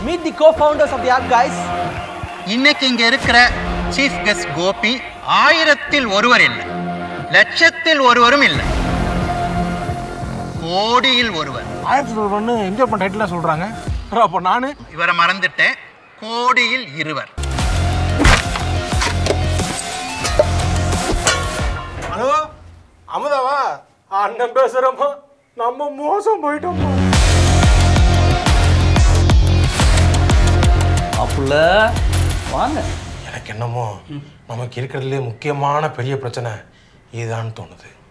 Meet the co-founders of the Arc Guys. இன்னைக்கு இங்க இருக்கிற சீஃப் கெஸ்ட் கோபி ஆயிரத்தில் ஒருவர் இல்லை லட்சத்தில் ஒருவரும் இல்லை கோடியில் ஒருவர் ஆயிரத்தி ஒன்று என்ஜாய் பண்ண டைட்டில் சொல்கிறாங்க அப்போ நான் இவரை மறந்துட்டேன் கோடியில் இருவர் ஹலோ அமுதாவா அண்ணன் பேசுகிறோமா நம்ம மோசம் போயிட்டோம்மா மாப்பிள்ள வாங்க எனக்கு என்னமோ நமக்கு இருக்கிறதுலே முக்கியமான பெரிய பிரச்சனை இதுதான் தோணுது